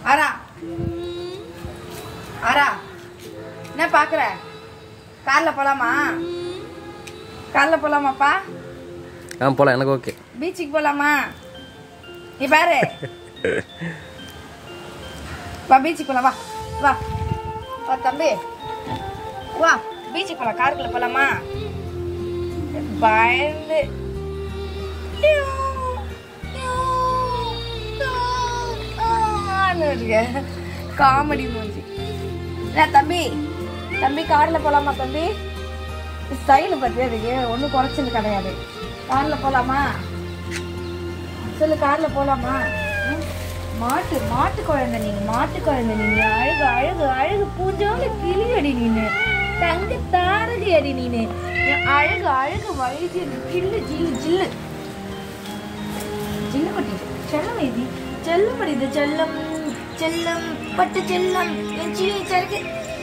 ஆரா ஆரா என்ன பாக்குற கார்ல போலாமா கார்ல போலாமாப்பா ஆ போகலாம் எனக்கு ஓகே பீச்சுக்கு போலாமா நீ பாரு வா பீச்சுக்கு போலாம் வா வா வா தம்பி வா பீச்சுக்கு போலாம் காருக்குள்ள போலாமா பயந்து காமெடி மூஞ்சி என்ன தம்பி தம்பி கார்ல போலாமா தம்பி ஸ்டைல் பத்தியா இருக்கு ஒன்றும் குறைச்சது கிடையாது கார்ல போலாமா சொல்லு கார்ல போலாமா ம்? மாட்டு மாட்டு குழந்தை நீங்க மாட்டு குழந்தை நீங்க அழகு அழகு அழகு பூஜால கிளி அடி நீனு தங்க தாரகி அடி நீனு என் அழகு அழகு வயசு கில்லு ஜில்லு ஜில்லு ஜில்லு குட்டி செல்லம் இது செல்லம் இது செல்லம் செல்லம் பட்டு செல்லம் என் சில்லி சரக்கு